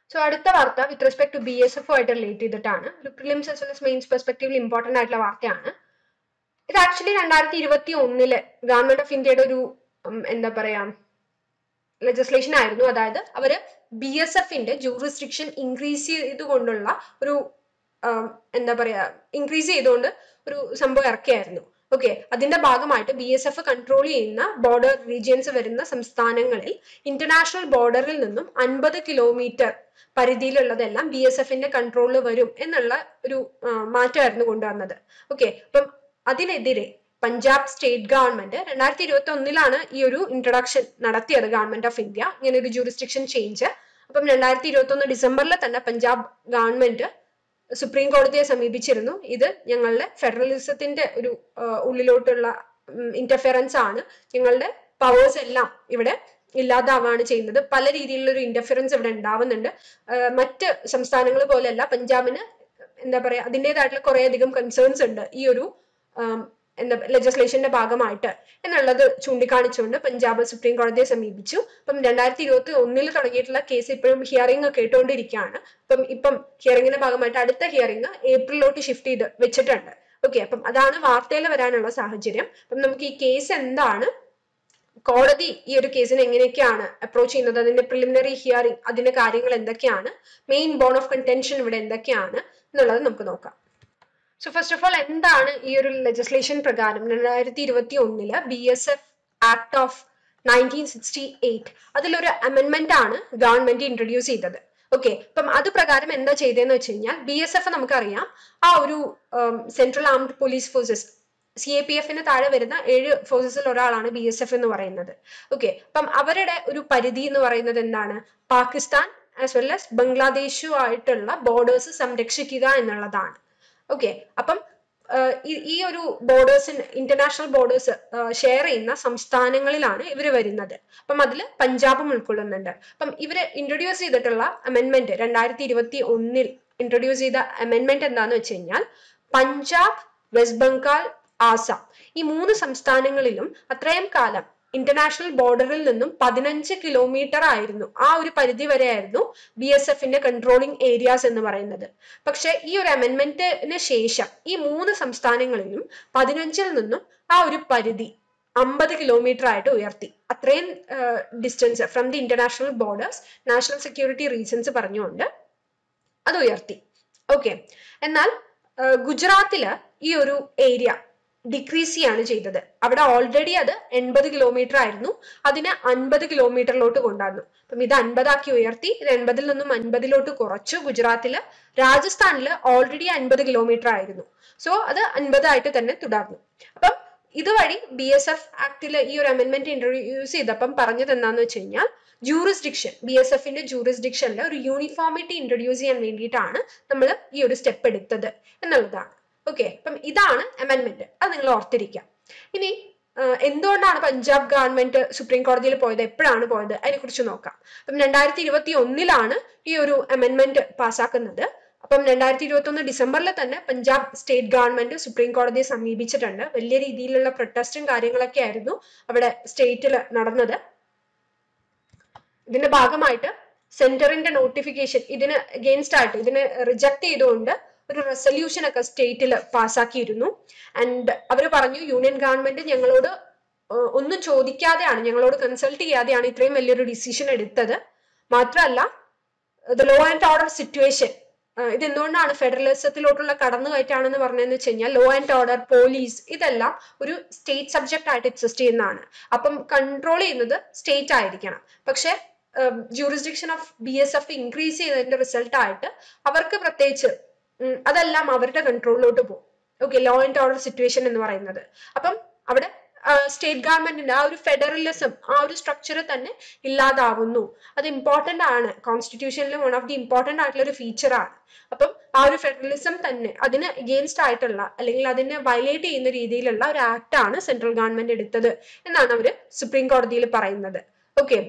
so അടുത്ത വാർത്ത with respect to B S F ആയിട്ട് റിലേറ്റ് ചെയ്തിട്ടാണ് ഒരു prelims as well as mains പെർസ്പെക്റ്റീവിൽ ഇമ്പോർട്ടന്റ് ആയിട്ടുള്ള വാർത്തയാണ് ഇത് ആക്ച്വലി രണ്ടായിരത്തി ഇരുപത്തി ഒന്നില് ഗവൺമെന്റ് ഓഫ് ഇന്ത്യയുടെ ഒരു ഉം, എന്താ പറയാ ലെജിസ്ലേഷൻ ആയിരുന്നു അതായത് അവര് ബി എസ് എഫിന്റെ ജൂറിസ്ഡിക്ഷൻ ഇൻക്രീസ് ചെയ്തുകൊണ്ടുള്ള ഒരു ആം, എന്താ പറയാ ഇൻക്രീസ് ചെയ്തുകൊണ്ട് ഒരു സംഭവം ഇറക്കിയായിരുന്നു ഓക്കെ അതിന്റെ ഭാഗമായിട്ട് ബി എസ് എഫ് കൺട്രോൾ ചെയ്യുന്ന ബോർഡർ റീജിയൻസ് വരുന്ന സംസ്ഥാനങ്ങളിൽ ഇന്റർനാഷണൽ ബോർഡറിൽ നിന്നും അൻപത് കിലോമീറ്റർ പരിധിയിലുള്ളതെല്ലാം ബി എസ് എഫിന്റെ കൺട്രോളിൽ വരും എന്നുള്ള ഒരു ആ, മാറ്റമായിരുന്നു കൊണ്ടുവന്നത് ഓക്കെ അപ്പം അതിനെതിരെ പഞ്ചാബ് സ്റ്റേറ്റ് ഗവൺമെന്റ് രണ്ടായിരത്തി ഇരുപത്തി ഒന്നിലാണ് ഈ ഒരു ഇൻട്രൊഡക്ഷൻ നടത്തിയത് ഗവൺമെന്റ് ഓഫ് ഇന്ത്യ ഇങ്ങനെ ഒരു ജൂറിസ്ഡിക്ഷൻ ചേഞ്ച് അപ്പം രണ്ടായിരത്തി ഇരുപത്തി ഒന്ന് ഡിസംബറിൽ തന്നെ പഞ്ചാബ് ഗവൺമെന്റ് സുപ്രീം കോടതിയെ സമീപിച്ചിരുന്നു ഇത് ഞങ്ങളുടെ ഫെഡറലിസത്തിന്റെ ഒരു ആ, ഉള്ളിലോട്ടുള്ള ഇന്റർഫിയറൻസ് ആണ് ഞങ്ങളുടെ പവേഴ്സ് എല്ലാം ഇവിടെ ഇല്ലാതാവാണ് ചെയ്യുന്നത് പല രീതിയിലുള്ള ഒരു ഇന്റർഫിയറൻസ് ഇവിടെ ഉണ്ടാവുന്നുണ്ട് ആ, മറ്റ് സംസ്ഥാനങ്ങൾ പോലെയല്ല പഞ്ചാബിന് എന്താ പറയാ അതിൻ്റെതായിട്ടുള്ള കുറെ അധികം കൺസേൺസ് ഉണ്ട് ഈ ഒരു ആം, എന്താ ലെജിസ്ലേഷന്റെ ഭാഗമായിട്ട് എന്നുള്ളത് ചൂണ്ടിക്കാണിച്ചുകൊണ്ട് പഞ്ചാബ് സുപ്രീം കോടതിയെ സമീപിച്ചു അപ്പം രണ്ടായിരത്തി ഇരുപത്തി ഒന്നിൽ തുടങ്ങിയിട്ടുള്ള കേസ് ഇപ്പോഴും ഹിയറിംഗ് കേട്ടുകൊണ്ടിരിക്കുകയാണ് അപ്പം ഇപ്പം ഹിയറിംഗിന്റെ ഭാഗമായിട്ട് അടുത്ത ഹിയറിംഗ് ഏപ്രിലോട്ട് ഷിഫ്റ്റ് ചെയ്ത് വെച്ചിട്ടുണ്ട് ഓക്കെ അപ്പം അതാണ് വാർത്തയിൽ വരാനുള്ള സാഹചര്യം അപ്പം നമുക്ക് ഈ കേസ് എന്താണ് കോടതി ഈ ഒരു കേസിനെ എങ്ങനെയൊക്കെയാണ് അപ്രോച്ച് ചെയ്യുന്നത് അതിന്റെ പ്രിലിമിനറി ഹിയറിംഗ് അതിന്റെ കാര്യങ്ങൾ എന്തൊക്കെയാണ് മെയിൻ ബോൺ ഓഫ് കൺടെൻഷൻ ഇവിടെ എന്തൊക്കെയാണ് എന്നുള്ളത് നമുക്ക് നോക്കാം സോ ഫസ്റ്റ് ഓഫ് ഓൾ എന്താണ് ഈ ഒരു ലെജിസ്ലേഷൻ പ്രകാരം രണ്ടായിരത്തി ഇരുപത്തി ഒന്നില് B S F act of nineteen sixty eight അതിലൊരു അമെൻമെന്റ് ആണ് ഗവൺമെന്റ് ഇൻട്രൊഡ്യൂസ് ചെയ്തത് ഓക്കെ അപ്പം അത് പ്രകാരം എന്താ ചെയ്തതെന്ന് വെച്ച് കഴിഞ്ഞാൽ ബി എസ് എഫ് നമുക്കറിയാം ആ ഒരു central armed police forces C A P എഫിന് താഴെ വരുന്ന ഏഴ് ഫോഴ്സസിൽ ഒരാളാണ് ബി എസ് എഫ് എന്ന് പറയുന്നത് ഓക്കെ അപ്പം അവരുടെ ഒരു പരിധി എന്ന് പറയുന്നത് എന്താണ് പാകിസ്ഥാൻ ആസ് വെൽ ആസ് ബംഗ്ലാദേശുമായിട്ടുള്ള ബോർഡേഴ്സ് സംരക്ഷിക്കുക എന്നുള്ളതാണ് ഓക്കെ അപ്പം ആഹ് ഈ- ഈ ഒരു ബോർഡേഴ്സിന് ഇന്റർനാഷണൽ ബോർഡേഴ്സ് ഷെയർ ചെയ്യുന്ന സംസ്ഥാനങ്ങളിലാണ് ഇവർ വരുന്നത് അപ്പം അതിൽ പഞ്ചാബും ഉൾക്കൊള്ളുന്നുണ്ട് അപ്പം ഇവര് ഇൻട്രൊഡ്യൂസ് ചെയ്തിട്ടുള്ള അമെൻമെന്റ് രണ്ടായിരത്തി ഇരുപത്തി ഒന്നിൽ ഇൻട്രൊഡ്യൂസ് ചെയ്ത അമെൻമെന്റ് എന്താന്ന് വെച്ച് കഴിഞ്ഞാൽ പഞ്ചാബ് വെസ്റ്റ് ബംഗാൾ ആസാം ഈ മൂന്ന് സംസ്ഥാനങ്ങളിലും അത്രയും കാലം ഇന്റർനാഷണൽ ബോർഡറിൽ നിന്നും പതിനഞ്ച് കിലോമീറ്റർ ആയിരുന്നു ആ ഒരു പരിധി വരെ ആയിരുന്നു ബി എസ് എഫിന്റെ കൺട്രോളിംഗ് ഏരിയാസ് എന്ന് പറയുന്നത് പക്ഷെ ഈ ഒരു അമെൻമെന്റിന് ശേഷം ഈ മൂന്ന് സംസ്ഥാനങ്ങളിലും പതിനഞ്ചിൽ നിന്നും ആ ഒരു പരിധി അമ്പത് കിലോമീറ്റർ ആയിട്ട് ഉയർത്തി അത്രയും distance from the international borders national security reasons പറഞ്ഞുകൊണ്ട് അത് ഉയർത്തി ഓക്കെ എന്നാൽ ആ, ഗുജറാത്തില് ഈ ഒരു ഏരിയ ഡിക്രീസ് ചെയ്യാണ് ചെയ്തത് അവിടെ ഓൾറെഡി അത് എൺപത് കിലോമീറ്റർ ആയിരുന്നു അതിനെ അൻപത് കിലോമീറ്ററിലോട്ട് കൊണ്ടുവന്നു അപ്പം ഇത് അൻപതാക്കി ഉയർത്തി ഇത് എൺപതിൽ നിന്നും അൻപതിലോട്ട് കുറച്ചു ഗുജറാത്തില് രാജസ്ഥാനില് ഓൾറെഡി അൻപത് കിലോമീറ്റർ ആയിരുന്നു സോ അത് അൻപതായിട്ട് തന്നെ തുടർന്നു അപ്പം ഇതുവഴി ബി എസ് എഫ് ആക്ടില് ഈ ഒരു അമെന്റ്മെന്റ് ഇൻട്രൊഡ്യൂസ് ചെയ്തപ്പം പറഞ്ഞത് എന്താന്ന് വെച്ച് കഴിഞ്ഞാൽ ജൂറിസ്ഡിക്ഷൻ ബി എസ് എഫിന്റെ ജൂറിസ്ഡിക്ഷനിൽ ഒരു യൂണിഫോമിറ്റി ഇൻട്രൊഡ്യൂസ് ചെയ്യാൻ വേണ്ടിയിട്ടാണ് നമ്മൾ ഈ ഒരു സ്റ്റെപ്പ് എടുത്തത് എന്നുള്ളതാണ് ഓക്കെ അപ്പം ഇതാണ് അമെന്റ്മെന്റ് അത് നിങ്ങൾ ഓർത്തിരിക്കാം ഇനി ആ, എന്തുകൊണ്ടാണ് പഞ്ചാബ് ഗവൺമെന്റ് സുപ്രീം കോടതിയിൽ പോയത് എപ്പോഴാണ് പോയത് അതിനെക്കുറിച്ച് നോക്കാം അപ്പം രണ്ടായിരത്തി ഇരുപത്തി ഒന്നിലാണ് ഈ ഒരു അമെന്റ്മെന്റ് പാസ്സാക്കുന്നത് അപ്പം രണ്ടായിരത്തി ഇരുപത്തി ഒന്ന് ഡിസംബറിൽ തന്നെ പഞ്ചാബ് സ്റ്റേറ്റ് ഗവൺമെന്റ് സുപ്രീം കോടതിയെ സമീപിച്ചിട്ടുണ്ട് വലിയ രീതിയിലുള്ള പ്രൊട്ടസ്റ്റും കാര്യങ്ങളൊക്കെ ആയിരുന്നു അവിടെ സ്റ്റേറ്റിൽ നടന്നത് ഇതിന്റെ ഭാഗമായിട്ട് സെന്ററിന്റെ നോട്ടിഫിക്കേഷൻ ഇതിന് അഗെയിൻസ്റ്റ് ആയിട്ട് ഇതിനെ റിജക്ട് ചെയ്തുകൊണ്ട് ഒരു റെസൊല്യൂഷൻ ഒക്കെ സ്റ്റേറ്റിൽ പാസ്സാക്കിയിരുന്നു ആൻഡ് അവർ പറഞ്ഞു യൂണിയൻ ഗവൺമെന്റ് ഞങ്ങളോട് ഏർ ഒന്നും ചോദിക്കാതെയാണ് ഞങ്ങളോട് കൺസൾട്ട് ചെയ്യാതെയാണ് ഇത്രയും വലിയൊരു ഡിസിഷൻ എടുത്തത് മാത്രമല്ല the law and order situation ഇത് എന്തുകൊണ്ടാണ് ഫെഡറലിസത്തിലോട്ടുള്ള കടന്നുകയറ്റാണെന്ന് പറഞ്ഞതെന്ന് വെച്ച് കഴിഞ്ഞാൽ ലോ ആൻഡ് ഓർഡർ പോലീസ് ഇതെല്ലാം ഒരു സ്റ്റേറ്റ് സബ്ജക്റ്റ് ആയിട്ട് എക്സിസ്റ്റ് ചെയ്യുന്നതാണ് അപ്പം കൺട്രോൾ ചെയ്യുന്നത് സ്റ്റേറ്റ് ആയിരിക്കണം പക്ഷെ jurisdiction of B S F increase ചെയ്തതിന്റെ റിസൾട്ട് ആയിട്ട് അവർക്ക് പ്രത്യേകിച്ച് ഉം, അതെല്ലാം അവരുടെ കൺട്രോളിലോട്ട് പോകും okay law and order situation എന്ന് പറയുന്നത് അപ്പം അവിടെ സ്റ്റേറ്റ് ഗവൺമെന്റിന്റെ ആ ഒരു ഫെഡറലിസം ആ ഒരു സ്ട്രക്ചർ തന്നെ ഇല്ലാതാവുന്നു അത് ഇമ്പോർട്ടന്റ് ആണ് കോൺസ്റ്റിറ്റ്യൂഷനിൽ വൺ ഓഫ് ദി ഇമ്പോർട്ടന്റ് ആയിട്ടുള്ള ഒരു ഫീച്ചർ ആണ് അപ്പം ആ ഒരു ഫെഡറലിസം തന്നെ അതിന് എഗെയിൻസ്റ്റ് ആയിട്ടുള്ള അല്ലെങ്കിൽ അതിനെ വയലേറ്റ് ചെയ്യുന്ന രീതിയിലുള്ള ഒരു ആക്ട് ആണ് സെൻട്രൽ ഗവൺമെന്റ് എടുത്തത് എന്നാണ് അവര് സുപ്രീം കോടതിയിൽ പറയുന്നത് ഓക്കെ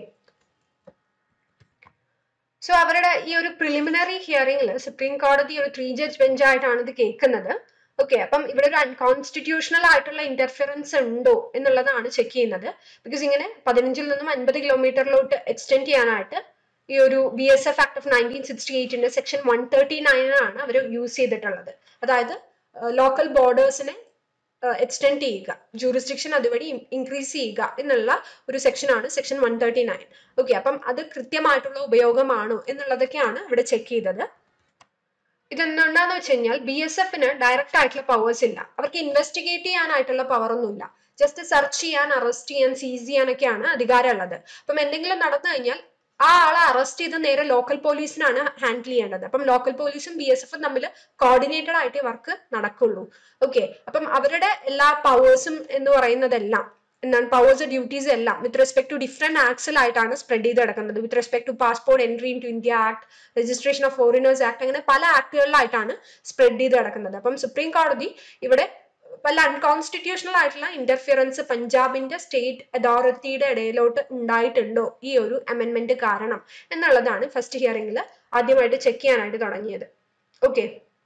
സോ അവരുടെ ഈ ഒരു പ്രിലിമിനറി ഹിയറിംഗിൽ സുപ്രീം കോടതി ഒരു ത്രീ ജഡ്ജ് ബെഞ്ചായിട്ടാണ് ഇത് കേൾക്കുന്നത് ഓക്കെ അപ്പം ഇവിടെ ഒരു അൺകോൺസ്റ്റിറ്റ്യൂഷണൽ ആയിട്ടുള്ള ഇന്റർഫിയറൻസ് ഉണ്ടോ എന്നുള്ളതാണ് ചെക്ക് ചെയ്യുന്നത് ബിക്കോസ് ഇങ്ങനെ പതിനഞ്ചിൽ നിന്നും അൻപത് കിലോമീറ്ററിലോട്ട് എക്സ്റ്റെൻഡ് ചെയ്യാനായിട്ട് ഈ ഒരു B S F act of nineteen sixty എയ്റ്റിന്റെ സെക്ഷൻ വൺ തേർട്ടി നയനാണ് അവർ യൂസ് ചെയ്തിട്ടുള്ളത് അതായത് ലോക്കൽ ബോർഡേഴ്സിനെ എക്സ്റ്റെൻഡ് ചെയ്യുക ജൂറിസ്ഡിക്ഷൻ അതുവഴി ഇൻക്രീസ് ചെയ്യുക എന്നുള്ള ഒരു സെക്ഷനാണ് section one thirty nine okay അപ്പം അത് കൃത്യമായിട്ടുള്ള ഉപയോഗമാണോ എന്നുള്ളതൊക്കെയാണ് ഇവിടെ ചെക്ക് ചെയ്തത് ഇതെന്തുകൊണ്ടാന്ന് വെച്ച് കഴിഞ്ഞാൽ ബി എസ് എഫിന് ഡയറക്റ്റ് ആയിട്ടുള്ള പവേഴ്സ് ഇല്ല അവർക്ക് ഇൻവെസ്റ്റിഗേറ്റ് ചെയ്യാനായിട്ടുള്ള പവർ ഒന്നുമില്ല ജസ്റ്റ് സെർച്ച് ചെയ്യാൻ അറസ്റ്റ് ചെയ്യാൻ സീസ് ചെയ്യാനൊക്കെയാണ് അധികാരം ഉള്ളത് അപ്പം എന്തെങ്കിലും നടന്നു കഴിഞ്ഞാൽ ആ ആളെ അറസ്റ്റ് ചെയ്ത് നേരെ ലോക്കൽ പോലീസിനാണ് ഹാൻഡിൽ ചെയ്യേണ്ടത് അപ്പം ലോക്കൽ പോലീസും ബി എസ് എഫും തമ്മിൽ കോർഡിനേറ്റഡ് ആയിട്ട് വർക്ക് നടക്കുള്ളൂ ഓക്കെ അപ്പം അവരുടെ എല്ലാ പവേഴ്സും എന്ന് പറയുന്നതെല്ലാം എന്താണ് പവേഴ്സ് ഡ്യൂട്ടീസ് എല്ലാം വിത്ത് റെസ്പെക്ട് ടു ഡിഫറെന്റ് ആക്ട്സിലായിട്ടാണ് സ്പ്രെഡ് ചെയ്ത് കിടക്കുന്നത് with respect to passport entry into India act registration of foreigners act അങ്ങനെ പല ആക്ടുകളിലായിട്ടാണ് സ്പ്രെഡ് ചെയ്ത് കിടക്കുന്നത് അപ്പം സുപ്രീം കോടതി ഇവിടെ പല അൺകോൺസ്റ്റിറ്റ്യൂഷണൽ ആയിട്ടുള്ള ഇന്റർഫിയറൻസ് പഞ്ചാബിന്റെ സ്റ്റേറ്റ് അതോറിറ്റിയുടെ ഇടയിലോട്ട് ഉണ്ടായിട്ടുണ്ടോ ഈ ഒരു അമെന്റ്മെന്റ് കാരണം എന്നുള്ളതാണ് ഫസ്റ്റ് ഹിയറിംഗിൽ ആദ്യമായിട്ട് ചെക്ക് ചെയ്യാനായിട്ട് തുടങ്ങിയത് ഓക്കെ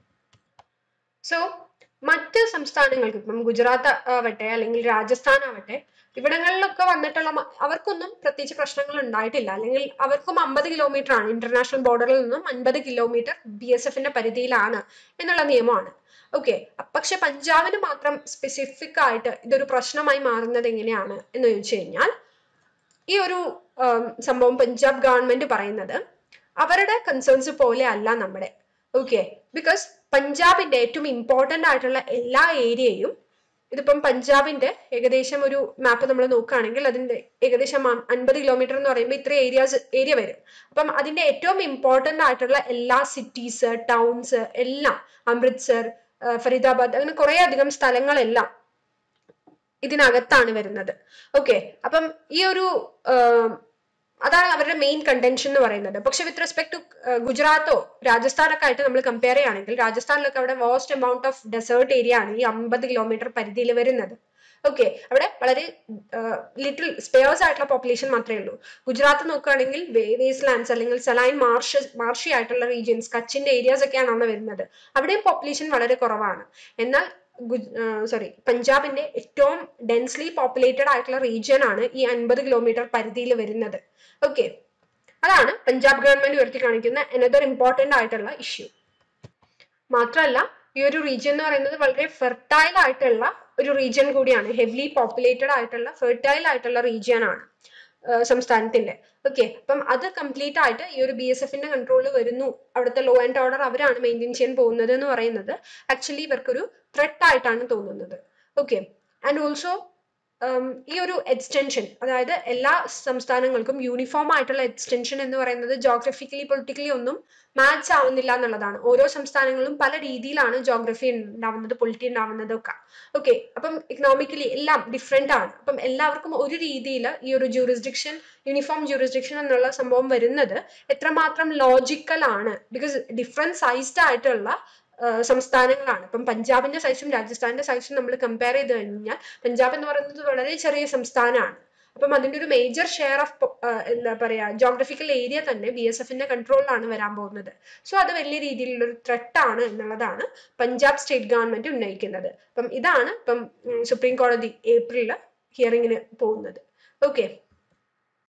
സോ മറ്റ് സംസ്ഥാനങ്ങൾക്ക് ഇപ്പം ഗുജറാത്ത് ആവട്ടെ അല്ലെങ്കിൽ രാജസ്ഥാൻ ആവട്ടെ ഇവിടങ്ങളിലൊക്കെ വന്നിട്ടുള്ള അവർക്കൊന്നും പ്രത്യേകിച്ച് പ്രശ്നങ്ങൾ ഉണ്ടായിട്ടില്ല അല്ലെങ്കിൽ അവർക്കും അമ്പത് കിലോമീറ്റർ ആണ് ഇന്റർനാഷണൽ ബോർഡറിൽ നിന്നും അൻപത് കിലോമീറ്റർ ബി എസ് എഫിന്റെ പരിധിയിലാണ് എന്നുള്ള നിയമമാണ് ഓക്കെ പക്ഷെ പഞ്ചാബിന് മാത്രം സ്പെസിഫിക് ആയിട്ട് ഇതൊരു പ്രശ്നമായി മാറുന്നത് എങ്ങനെയാണ് എന്ന് ചോദിച്ചു കഴിഞ്ഞാൽ ഈ ഒരു സംഭവം പഞ്ചാബ് ഗവൺമെന്റ് പറയുന്നത് അവരുടെ കൺസേൺസ് പോലെ അല്ല നമ്മുടെ ഓക്കെ ബിക്കോസ് പഞ്ചാബിന്റെ ഏറ്റവും ഇമ്പോർട്ടന്റ് ആയിട്ടുള്ള എല്ലാ ഏരിയയും ഇതിപ്പം പഞ്ചാബിന്റെ ഏകദേശം ഒരു മാപ്പ് നമ്മൾ നോക്കുകയാണെങ്കിൽ അതിന്റെ ഏകദേശം അൻപത് കിലോമീറ്റർ എന്ന് പറയുമ്പോൾ ഇത്ര ഏരിയാസ് ഏരിയ വരും അപ്പം അതിന്റെ ഏറ്റവും ഇമ്പോർട്ടന്റ് ആയിട്ടുള്ള എല്ലാ സിറ്റീസ് ടൗൺസ് എല്ലാം അമൃത്സർ ഫരീദാബാദ് അങ്ങനെ കുറെ അധികം സ്ഥലങ്ങളെല്ലാം ഇതിനകത്താണ് വരുന്നത് ഓക്കെ അപ്പം ഈ ഒരു അതാണ് അവരുടെ മെയിൻ കണ്ടൻഷൻ എന്ന് പറയുന്നത് പക്ഷെ വിത്ത് റെസ്പെക്ട് ടു ഗുജറാത്തോ രാജസ്ഥാനൊക്കെ ആയിട്ട് നമ്മൾ കമ്പയർ ചെയ്യുകയാണെങ്കിൽ രാജസ്ഥാനിലൊക്കെ അവിടെ vast amount of desert area ആണ് ഈ അമ്പത് കിലോമീറ്റർ പരിധിയിൽ വരുന്നത് ഓക്കെ അവിടെ വളരെ ലിറ്റിൽ സ്പെയേഴ്സ് ആയിട്ടുള്ള പോപ്പുലേഷൻ മാത്രമേ ഉള്ളൂ ഗുജറാത്ത് നോക്കുകയാണെങ്കിൽ വേസ്റ്റ് ലാൻഡ്സ് അല്ലെങ്കിൽ സലൈൻ മാർഷ് മാർഷി ആയിട്ടുള്ള റീജിയൻസ് കച്ചിന്റെ ഏരിയാസ് ഒക്കെയാണ് അവിടെ വരുന്നത് അവിടെയും പോപ്പുലേഷൻ വളരെ കുറവാണ് എന്നാൽ സോറി പഞ്ചാബിന്റെ ഏറ്റവും ഡെൻസ്ലി പോപ്പുലേറ്റഡ് ആയിട്ടുള്ള റീജിയൻ ആണ് ഈ അൻപത് കിലോമീറ്റർ പരിധിയിൽ വരുന്നത് ഓക്കെ അതാണ് പഞ്ചാബ് ഗവൺമെന്റ് ഉയർത്തി കാണിക്കുന്ന അനദർ ഇമ്പോർട്ടന്റ് ആയിട്ടുള്ള ഇഷ്യൂ മാത്രമല്ല ഈ ഒരു റീജിയൻ എന്ന് പറയുന്നത് വളരെ ഫെർട്ടൈൽ ആയിട്ടുള്ള ഒരു റീജിയൻ കൂടിയാണ് ഹെവിലി പോപ്പുലേറ്റഡ് ആയിട്ടുള്ള ഫെർട്ടൈൽ ആയിട്ടുള്ള റീജിയൻ ആണ് സംസ്ഥാനത്തിന്റെ ഓക്കെ അപ്പം അത് കംപ്ലീറ്റ് ആയിട്ട് ഈ ഒരു ബി എസ് എഫിന്റെ കൺട്രോളിൽ വരുന്നു അവിടുത്തെ ലോ ആൻഡ് ഓർഡർ അവരാണ് മെയിൻറ്റെയിൻ ചെയ്യാൻ പോകുന്നത് എന്ന് പറയുന്നത് ആക്ച്വലി ഇവർക്കൊരു ത്രെട്ട് ആയിട്ടാണ് തോന്നുന്നത് ഓക്കെ ആൻഡ് ഓൾസോ ഈ ഒരു എക്സ്റ്റൻഷൻ അതായത് എല്ലാ സംസ്ഥാനങ്ങൾക്കും യൂണിഫോം ആയിട്ടുള്ള എക്സ്റ്റൻഷൻ എന്ന് പറയുന്നത് ജോഗ്രഫിക്കലി പൊളിറ്റിക്കലി ഒന്നും മാച്ച് ആവുന്നില്ല എന്നുള്ളതാണ് ഓരോ സംസ്ഥാനങ്ങളും പല രീതിയിലാണ് ജോഗ്രഫി ഉണ്ടാവുന്നത് പൊളിറ്റി ഉണ്ടാവുന്നത് ഒക്കെ ഓക്കെ അപ്പം ഇക്കണോമിക്കലി എല്ലാം ഡിഫറെന്റ് ആണ് അപ്പം എല്ലാവർക്കും ഒരു രീതിയിൽ ഈ ഒരു ജൂറിസ്ഡിക്ഷൻ യൂണിഫോം ജൂറിസ്ഡിക്ഷൻ എന്നുള്ള സംഭവം വരുന്നത് എത്രമാത്രം ലോജിക്കൽ ആണ് ബിക്കോസ് ഡിഫറെന്റ് സൈസ്ഡ് ആയിട്ടുള്ള സംസ്ഥാനങ്ങളാണ് ഇപ്പം പഞ്ചാബിന്റെ സൈസും രാജസ്ഥാനിന്റെ സൈസും നമ്മൾ കമ്പയർ ചെയ്ത് കഴിഞ്ഞാൽ പഞ്ചാബ് എന്ന് പറയുന്നത് വളരെ ചെറിയ സംസ്ഥാനമാണ് അപ്പം അതിന്റെ ഒരു മേജർ ഷെയർ ഓഫ് എന്താ പറയാ ജോഗ്രഫിക്കൽ ഏരിയ തന്നെ ബി എസ് എഫിന്റെ കൺട്രോളിലാണ് വരാൻ പോകുന്നത് സോ അത് വലിയ രീതിയിലുള്ള ഒരു ത്രെട്ട് ആണ് എന്നുള്ളതാണ് പഞ്ചാബ് സ്റ്റേറ്റ് ഗവൺമെന്റ് ഉന്നയിക്കുന്നത് അപ്പം ഇതാണ് ഇപ്പം സുപ്രീം കോടതി ഏപ്രിലില് ഹിയറിങ്ങിന് പോകുന്നത് ഓക്കെ